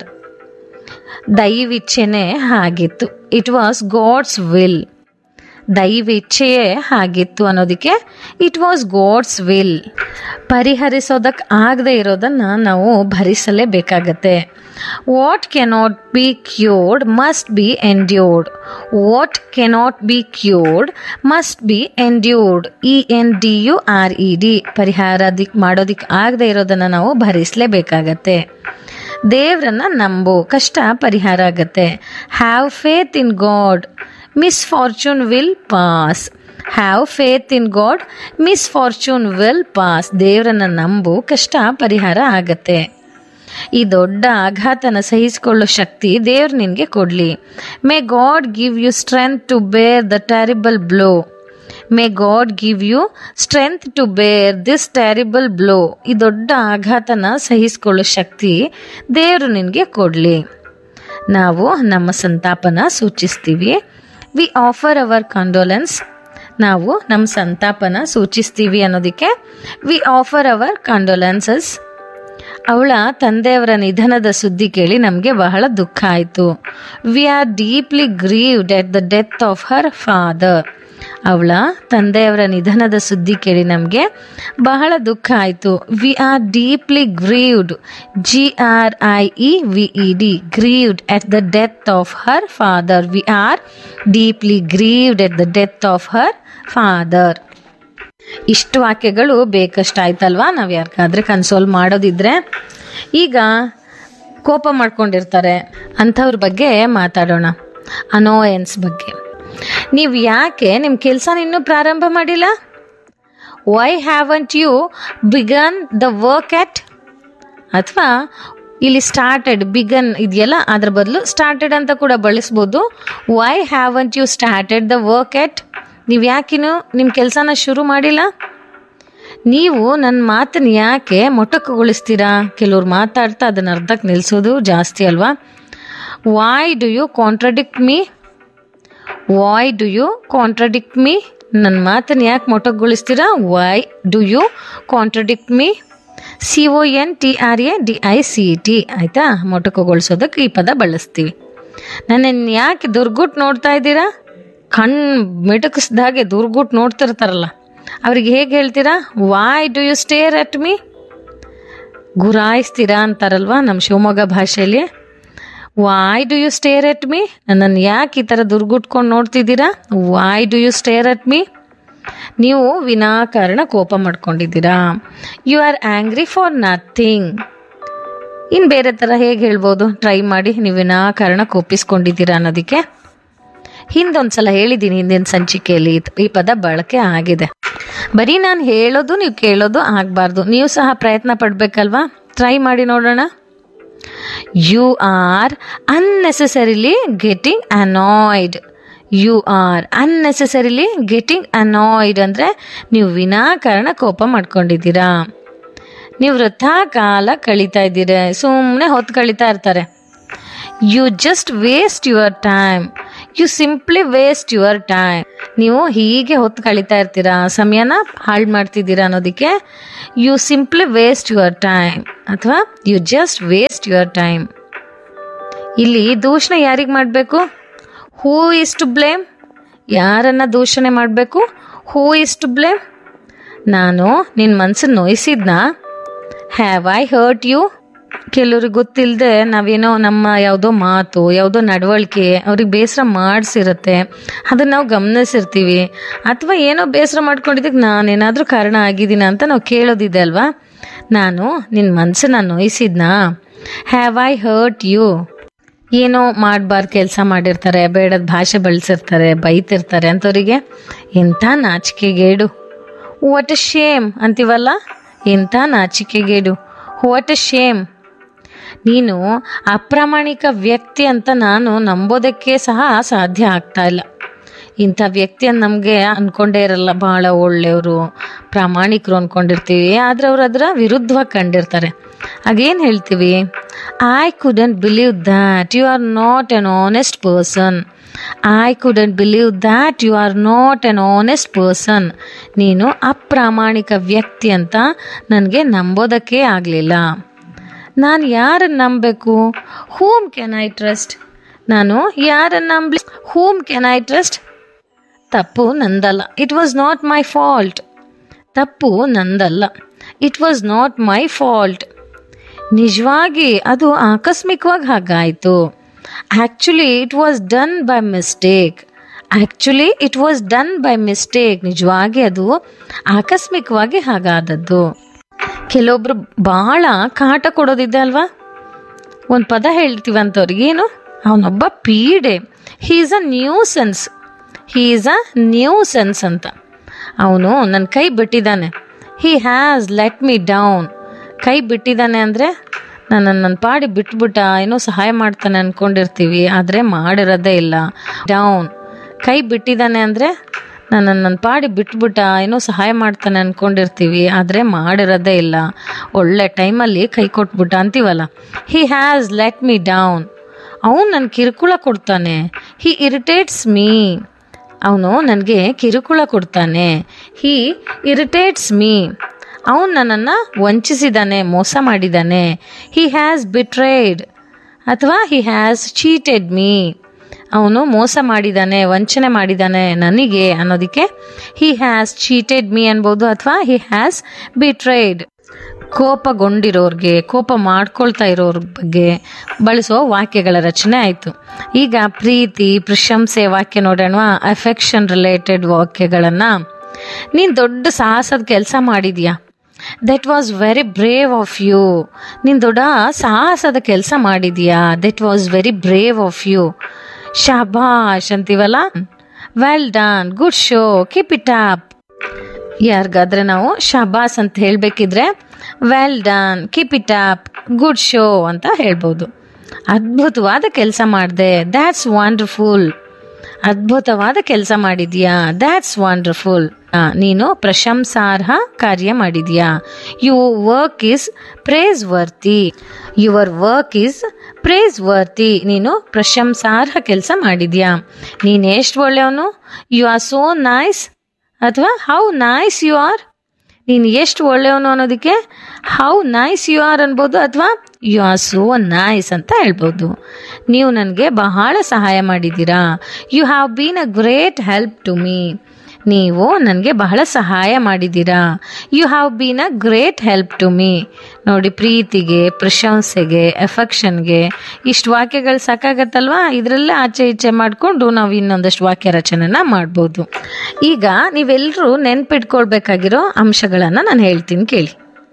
[SPEAKER 5] ದೈವಿಚ್ಛೆನೇ ಹಾಗಿತ್ತು ಇಟ್ ವಾಸ್ ಗಾಡ್ಸ್ ವಿಲ್ ದೈವಿಚ್ಛೆಯೇ ಹಾಗಿತ್ತು ಅನ್ನೋದಕ್ಕೆ ಇಟ್ ವಾಸ್ ಗಾಡ್ಸ್ ವಿಲ್ ಪರಿಹರಿಸೋದಕ್ಕೆ ಆಗದೆ ಇರೋದನ್ನು ನಾವು ಭರಿಸಲೇಬೇಕಾಗತ್ತೆ what cannot be cured must be endured what cannot be cured must be endured E N D U R E D ಪರಿಹಾರ ದಿಕ್ ಮಾಡೋದಕ್ಕೆ ಆಗದೆ ಇರೋದನ್ನು ನಾವು ಭರಿಸಲೇಬೇಕಾಗತ್ತೆ ದೇವ್ರನ್ನ ನಂಬು ಕಷ್ಟ ಪರಿಹಾರ ಆಗತ್ತೆ have faith in God misfortune will pass have faith in God misfortune will pass ದೇವರನ್ನ ನಂಬು ಕಷ್ಟ ಪರಿಹಾರ ಆಗತ್ತೆ ಈ ದೊಡ್ಡ ಆಘಾತನ ಸಹಿಸಿಕೊಳ್ಳೋ ಶಕ್ತಿ ದೇವ್ರು ನಿನಗೆ ಕೊಡಲಿ may God give you strength to bear the terrible blow may God give you strength to bear this terrible blow ಈ ದೊಡ್ಡ ಆಘಾತನ ಸಹಿಸಿಕೊಳ್ಳೋ ಶಕ್ತಿ ದೇವರು ನಿನಗೆ ಕೊಡಲಿ ನಾವು ನಮ್ಮ ಸಂತಾಪನ ಸೂಚಿಸ್ತೀವಿ ವಿ ಆಫರ್ ಅವರ್ ಕಂಡೋಲೆನ್ಸ್ ನಾವು ನಮ್ಮ ಸಂತಾಪನ ಸೂಚಿಸ್ತೀವಿ ಅನ್ನೋದಕ್ಕೆ ವಿ ಆಫರ್ ಅವರ್ ಕಂಡೋಲೆನ್ಸಸ್ ಅವಳ ತಂದೆಯವರ ನಿಧನದ ಸುದ್ದಿ ಕೇಳಿ ನಮಗೆ ಬಹಳ ದುಃಖ ಆಯಿತು we are deeply grieved at the death of her father ಅವಳ ತಂದೆಯವರ ನಿಧನದ ಸುದ್ದಿ ಕೇಳಿ ನಮಗೆ ಬಹಳ ದುಃಖ ಆಯಿತು we are deeply grieved G R I E V E D grieved at the death of her father we are deeply grieved at the death of her father ಇಷ್ಟು ವಾಕ್ಯಗಳು ಬೇಕಷ್ಟಾಯ್ತಲ್ವಾ ನಾವು ಯಾರಿಗಾದ್ರೆ ಕನ್ಸೋಲ್ ಮಾಡೋದಿದ್ರೆ ಈಗ ಕೋಪ ಮಾಡ್ಕೊಂಡಿರ್ತಾರೆ ಅಂಥವ್ರ ಬಗ್ಗೆ ಮಾತಾಡೋಣ ಅನೋಯನ್ಸ್ ಬಗ್ಗೆ ನೀವು ಯಾಕೆ ನಿಮ್ಮ ಕೆಲಸ ಇನ್ನೂ ಪ್ರಾರಂಭ ಮಾಡಿಲ್ಲ why haven't you begun the work yet ಅಥವಾ ಇಲ್ಲಿ ಸ್ಟಾರ್ಟೆಡ್ ಬಿಗನ್ ಇದೆಯಲ್ಲ ಅದ್ರ ಬದಲು ಸ್ಟಾರ್ಟೆಡ್ ಅಂತ ಕೂಡ ಬಳಸ್ಬೋದು why haven't you started the work yet ನೀವು ಯಾಕಿನ್ನು ನಿಮ್ಮ ಕೆಲಸನ ಶುರು ಮಾಡಿಲ್ಲ ನೀವು ನನ್ನ ಮಾತನ್ನು ಯಾಕೆ ಮೊಟಕುಗೊಳಿಸ್ತೀರಾ ಕೆಲವ್ರು ಮಾತಾಡ್ತಾ ಅದನ್ನು ಅರ್ಧಕ್ಕೆ ನಿಲ್ಲಿಸೋದು ಜಾಸ್ತಿ ಅಲ್ವಾ why do you contradict me why do you contradict me ನನ್ನ ಮಾತನ್ನು ಯಾಕೆ ಮೊಟಕುಗೊಳಿಸ್ತೀರಾ why do you contradict me C O N T R A D I C T ಆಯಿತಾ ಮೊಟಕುಗೊಳಿಸೋದಕ್ಕೆ ಈ ಪದ ಬಳಸ್ತೀವಿ ನನ್ನನ್ನು ಯಾಕೆ ದುರ್ಗುಟ್ ನೋಡ್ತಾ ಇದ್ದೀರಾ ಕಣ್ಣು ಮಿಟುಕಿಸ್ದ ಹಾಗೆ ದುರ್ಗುಟ್ ನೋಡ್ತಿರ್ತಾರಲ್ಲ ಅವ್ರಿಗೆ ಹೇಗೆ ಹೇಳ್ತೀರಾ why do you stare at me ಗುರಾಯಿಸ್ತೀರಾ ಅಂತಾರಲ್ವಾ ನಮ್ಮ ಶಿವಮೊಗ್ಗ ಭಾಷೆಯಲ್ಲಿ why do you stare at me ನನ್ನನ್ನು ಯಾಕೆ ಈ ಥರ ದುರ್ಗುಟ್ಕೊಂಡು ನೋಡ್ತಿದ್ದೀರಾ why do you stare at me ನೀವು ವಿನಾಕಾರಣ ಕೋಪ ಮಾಡ್ಕೊಂಡಿದ್ದೀರಾ you are angry for nothing ಇನ್ನು ಬೇರೆ ಥರ ಹೇಗೆ ಹೇಳ್ಬೋದು ಟ್ರೈ ಮಾಡಿ ನೀವು ವಿನಾಕಾರಣ ಕೋಪಿಸ್ಕೊಂಡಿದ್ದೀರಾ ಅನ್ನೋದಕ್ಕೆ ಹಿಂದೊಂದ್ಸಲ ಹೇಳಿದ್ದೀನಿ ಹಿಂದಿನ ಸಂಚಿಕೆಯಲ್ಲಿ ಇದ್- ಈ ಪದ ಬಳಕೆ ಆಗಿದೆ ಬರೀ ನಾನು ಹೇಳೋದು ನೀವು ಕೇಳೋದು ಆಗಬಾರ್ದು ನೀವು ಸಹ ಪ್ರಯತ್ನ ಪಡಬೇಕಲ್ವಾ ಟ್ರೈ ಮಾಡಿ ನೋಡೋಣ you are unnecessarily getting annoyed you are unnecessarily getting annoyed ಅಂದರೆ ನೀವು ವಿನಾಕಾರಣ ಕೋಪ ಮಾಡ್ಕೊಂಡಿದ್ದೀರಾ ನೀವು ವೃಥಾ ಕಾಲ ಕಳೀತಾ ಇದ್ದೀರಾ ಸುಮ್ಮನೆ ಹೊತ್ತು ಕಳೀತಾ ಇರ್ತಾರೆ you just waste your time you simply waste your time ನೀವು ಹೀಗೆ ಹೊತ್ತು ಕಳೀತಾ ಇರ್ತೀರಾ ಸಮಯನ ಹಾಳು ಮಾಡ್ತಿದ್ದೀರಾ ಅನ್ನೋದಕ್ಕೆ you simply waste your time ಅಥವಾ you just waste your time ಇಲ್ಲಿ ದೂಷಣೆ ಯಾರಿಗೆ ಮಾಡಬೇಕು ಹೂ ಇಸ್ ಟು ಬ್ಲೇಮ್ ಯಾರನ್ನ ದೂಷಣೆ ಮಾಡಬೇಕು ಹೂ ಇಸ್ ಟು ಬ್ಲೇಮ್ ನಾನು ನಿನ್ನ ಮನಸ್ಸನ್ನು ನೋಯಿಸಿದ್ನಾ ಹ್ಯಾವ್ ಐ ಹರ್ಟ್ ಯು ಕೆಲವ್ರಿಗೆ ಗೊತ್ತಿಲ್ಲದೆ ನಾವೇನೋ ನಮ್ಮ ಯಾವುದೋ ಮಾತು ಯಾವುದೋ ನಡವಳಿಕೆ ಅವ್ರಿಗೆ ಬೇಸರ ಮಾಡಿಸಿರುತ್ತೆ ಅದನ್ನು ನಾವು ಗಮನಿಸಿರ್ತೀವಿ ಅಥವಾ ಏನೋ ಬೇಸರ ಮಾಡ್ಕೊಂಡಿದ್ದಕ್ಕೆ ನಾನೇನಾದರೂ ಕಾರಣ ಆಗಿದ್ದೀನ ಅಂತ ನಾವು ಕೇಳೋದಿದೆ ಅಲ್ವಾ ನಾನು ನಿನ್ನ ಮನಸ್ಸನ್ನ ನೋಯಿಸಿದ್ನಾ ಹ್ಯಾವ್ ಐ ಹರ್ಟ್ ಯು ಏನೋ ಮಾಡಬಾರ್ದು ಕೆಲಸ ಮಾಡಿರ್ತಾರೆ ಬೇಡದ ಭಾಷೆ ಬಳಸಿರ್ತಾರೆ ಬೈತಿರ್ತಾರೆ ಅಂಥವ್ರಿಗೆ ಎಂಥ ನಾಚಿಕೆಗೇಡು ವಾಟ್ ಅ ಶೇಮ್ ಅಂತೀವಲ್ಲ ಎಂಥ ನಾಚಿಕೆಗೇಡು ವಾಟ್ ಅ ಶೇಮ್ ನೀನು ಅಪ್ರಾಮಾಣಿಕ ವ್ಯಕ್ತಿ ಅಂತ ನಾನು ನಂಬೋದಕ್ಕೆ ಸಹ ಸಾಧ್ಯ ಆಗ್ತಾ ಇಲ್ಲ ಇಂಥ ವ್ಯಕ್ತಿಯನ್ನು ನಮಗೆ ಅಂದ್ಕೊಂಡೇ ಇರಲ್ಲ ಭಾಳ ಒಳ್ಳೆಯವರು ಪ್ರಾಮಾಣಿಕರು ಅಂದ್ಕೊಂಡಿರ್ತೀವಿ ಆದರೆ ಅವ್ರು ಅದರ ವಿರುದ್ಧವಾಗಿ ಕಂಡಿರ್ತಾರೆ ಆಗೇನು ಹೇಳ್ತೀವಿ I couldn't believe that you are not an honest person I couldn't believe that you are not an honest person ನೀನು ಅಪ್ರಾಮಾಣಿಕ ವ್ಯಕ್ತಿ ಅಂತ ನನಗೆ ನಂಬೋದಕ್ಕೆ ಆಗಲಿಲ್ಲ ನಾನು ಯಾರನ್ನು ನಂಬಬೇಕು ಹೂಮ್ ಕ್ಯಾನ್ ಐ ಟ್ರಸ್ಟ್ ನಾನು ಯಾರನ್ನು ನಂಬಲಿ ಹೂಮ್ ಕ್ಯಾನ್ ಐ ಟ್ರಸ್ಟ್ ತಪ್ಪು ನಂದಲ್ಲ it was not my fault ತಪ್ಪು ನಂದಲ್ಲ it was not my fault ನಿಜವಾಗಿ ಅದು ಆಕಸ್ಮಿಕವಾಗಿ ಹಾಗಾಯಿತು actually it was done by mistake actually it was done by mistake ನಿಜವಾಗಿ ಅದು ಆಕಸ್ಮಿಕವಾಗಿ ಹಾಗಾದದ್ದು ಕೆಲವೊಬ್ರು ಭಾಳ ಕಾಟ ಕೊಡೋದಿದೆ ಅಲ್ವಾ ಒಂದು ಪದ ಹೇಳ್ತೀವಿ ಅಂಥವ್ರಿಗೆ ಏನು ಅವನೊಬ್ಬ ಪೀಡೆ he is a nuisance he is a nuisance ಅಂತ ಅವನು ನನ್ನ ಕೈ ಬಿಟ್ಟಿದ್ದಾನೆ he has let me down ಕೈ ಬಿಟ್ಟಿದ್ದಾನೆ ಅಂದರೆ ನನ್ನ ನನ್ನ ಪಾಡಿ ಬಿಟ್ಬಿಟ್ಟ ಏನೋ ಸಹಾಯ ಮಾಡ್ತಾನೆ ಅಂದ್ಕೊಂಡಿರ್ತೀವಿ ಆದರೆ ಮಾಡಿರೋದೇ ಇಲ್ಲ ಡೌನ್ ಕೈ ಬಿಟ್ಟಿದ್ದಾನೆ ಅಂದರೆ ನನ್ನ ನನ್ನ ಪಾಡಿ ಬಿಟ್ಬಿಟ್ಟ ಏನೋ ಸಹಾಯ ಮಾಡ್ತಾನೆ ಅಂದ್ಕೊಂಡಿರ್ತೀವಿ ಆದರೆ ಮಾಡಿರೋದೇ ಇಲ್ಲ ಒಳ್ಳೆ ಟೈಮಲ್ಲಿ ಕೈ ಕೊಟ್ಬಿಟ್ಟ ಅಂತೀವಲ್ಲ he has let me down ಅವನು ನನ್ನ ಕಿರುಕುಳ ಕೊಡ್ತಾನೆ ಹಿ ಇರಿಟೇಟ್ಸ್ ಮೀ ಅವನು ನನಗೆ ಕಿರುಕುಳ ಕೊಡ್ತಾನೆ ಹಿ ಇರಿಟೇಟ್ಸ್ ಮೀ ಅವನು ನನ್ನನ್ನು ವಂಚಿಸಿದ್ದಾನೆ ಮೋಸ ಮಾಡಿದ್ದಾನೆ ಹಿ ಹ್ಯಾಸ್ ಬಿಟ್ರೇಡ್ ಅಥವಾ ಹಿ ಹ್ಯಾಸ್ ಚೀಟೆಡ್ ಮೀ ಅವನು ಮೋಸ ಮಾಡಿದ್ದಾನೆ ವಂಚನೆ ಮಾಡಿದ್ದಾನೆ ನನಗೆ ಅನ್ನೋದಕ್ಕೆ ಹಿ ಹ್ಯಾಸ್ ಚೀಟೆಡ್ ಮೀ ಅನ್ಬೋದು ಅಥವಾ ಹಿ ಹ್ಯಾಸ್ ಬಿಟ್ರೇಡ್ ಕೋಪಗೊಂಡಿರೋರ್ಗೆ ಕೋಪ ಮಾಡ್ಕೊಳ್ತಾ ಇರೋರ ಬಗ್ಗೆ ಬಳಸೋ ವಾಕ್ಯಗಳ ರಚನೆ ಆಯಿತು ಈಗ ಪ್ರೀತಿ ಪ್ರಶಂಸೆ ವಾಕ್ಯ ನೋಡೋಣ ಅಫೆಕ್ಷನ್ ರಿಲೇಟೆಡ್ ವಾಕ್ಯಗಳನ್ನು ನೀನು ದೊಡ್ಡ ಸಾಹಸದ ಕೆಲಸ ಮಾಡಿದ್ಯಾ that was very brave of you ನೀನು ದೊಡ್ಡ ಸಾಹಸದ ಕೆಲಸ ಮಾಡಿದ್ಯಾ that was very brave of you ಶಾಬಾಷ್ ಅಂತೀವಲ್ಲ well done good show keep it up ಯಾರಿಗಾದ್ರೆ ನಾವು ಶಬಾಸ್ ಅಂತ ಹೇಳಬೇಕಿದ್ರೆ well done keep it up good show ಅಂತ ಹೇಳ್ಬೋದು ಅದ್ಭುತವಾದ ಕೆಲಸ ಮಾಡಿದೆ ದ್ಯಾಟ್ಸ್ ವಂಡರ್ಫುಲ್ ಅದ್ಭುತವಾದ ಕೆಲಸ ಮಾಡಿದ್ಯಾ ದ್ಯಾಟ್ಸ್ ವಂಡರ್ಫುಲ್ ನೀನು ಪ್ರಶಂಸಾರ್ಹ ಕಾರ್ಯ ಮಾಡಿದ್ಯಾ you work is praiseworthy your work is praiseworthy ನೀನು ಪ್ರಶಂಸಾರ್ಹ ಕೆಲಸ ಮಾಡಿದ್ಯಾ ನೀನು ಎಷ್ಟು ಒಳ್ಳೆಯವನು ಯು ಆರ್ ಸೋ ನೈಸ್ ಅಥವಾ ಹೌ ನೈಸ್ ಯು ಆರ್ ನೀನು ಎಷ್ಟು ಒಳ್ಳೆಯವನು ಅನ್ನೋದಕ್ಕೆ ಹೌ ನೈಸ್ ಯು ಆರ್ ಅನ್ಬೋದು ಅಥವಾ ಯು ಆರ್ ಸೋ ನೈಸ್ ಅಂತ ಹೇಳ್ಬೋದು ನೀವು ನನಗೆ ಬಹಳ ಸಹಾಯ ಮಾಡಿದ್ದೀರಾ you have been a great help to me ನೀವು ನನಗೆ ಬಹಳ ಸಹಾಯ ಮಾಡಿದ್ದೀರಾ you have been a great help to me ನೋಡಿ ಪ್ರೀತಿಗೆ ಪ್ರಶಂಸೆಗೆ ಎಫೆಕ್ಷನ್ಗೆ ಇಷ್ಟು ವಾಕ್ಯಗಳು ಸಾಕಾಗತ್ತಲ್ವಾ ಇದರಲ್ಲೇ ಆಚೆ ಈಚೆ ಮಾಡಿಕೊಂಡು ನಾವು ಇನ್ನೊಂದಷ್ಟು ವಾಕ್ಯ ರಚನೆನ ಮಾಡ್ಬೋದು ಈಗ ನೀವೆಲ್ಲರೂ ನೆನ್ಪಿಟ್ಕೊಳ್ಬೇಕಾಗಿರೋ ಅಂಶಗಳನ್ನು ನಾನು ಹೇಳ್ತೀನಿ ಕೇಳಿ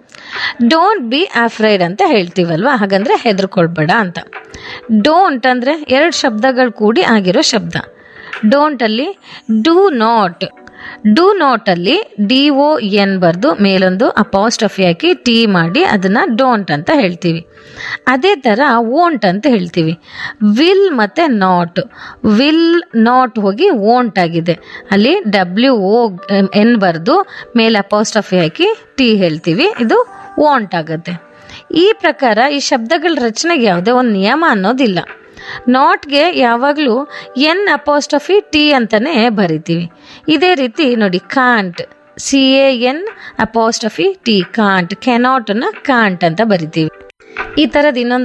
[SPEAKER 5] ಡೋಂಟ್ ಬಿ ಅಫ್ರೈಡ್ ಅಂತ ಹೇಳ್ತೀವಲ್ವಾ ಹಾಗಂದ್ರೆ ಹೆದರ್ಕೊಳ್ಬೇಡ ಅಂತ ಡೋಂಟ್ ಅಂದರೆ ಎರಡು ಶಬ್ದಗಳು ಕೂಡಿ ಆಗಿರೋ ಶಬ್ದ ಡೋಂಟಲ್ಲಿ ಡೂ ನಾಟ್ ಡೂ ನೋಟಲ್ಲಿ ಡಿ ಒ ಎನ್ ಬರೆದು ಮೇಲೊಂದು ಅಪಾಸ್ಟಫಿ ಹಾಕಿ ಟಿ ಮಾಡಿ ಅದನ್ನು ಡೋಂಟ್ ಅಂತ ಹೇಳ್ತೀವಿ ಅದೇ ಥರ ವೋಂಟ್ ಅಂತ ಹೇಳ್ತೀವಿ ವಿಲ್ ಮತ್ತು ನಾಟ್ ವಿಲ್ ನಾಟ್ ಹೋಗಿ ವೋಂಟ್ ಆಗಿದೆ ಅಲ್ಲಿ ಡಬ್ಲ್ಯೂ ಓ ಎನ್ ಬರೆದು ಮೇಲೆ ಅಪಾಸ್ಟಫಿ ಹಾಕಿ ಟಿ ಹೇಳ್ತೀವಿ ಇದು ವೋಂಟ್ ಆಗುತ್ತೆ ಈ ಪ್ರಕಾರ ಈ ಶಬ್ದಗಳ ರಚನೆಗೆ ಯಾವುದೇ ಒಂದು ನಿಯಮ ಅನ್ನೋದಿಲ್ಲ ನಾಟ್ಗೆ ಯಾವಾಗಲೂ ಎನ್ ಅಪೋಸ್ಟಫಿ ಟಿ ಅಂತಲೇ ಬರಿತೀವಿ ಇದೇ ರೀತಿ ನೋಡಿ can't C A N apostrophe T can't ಕೆನಾಟನ್ನ ಕಾಂಟ್ ಅಂತ ಬರಿತೀವಿ ಈ ಥರದ್ದು ಇನ್ನೊಂದು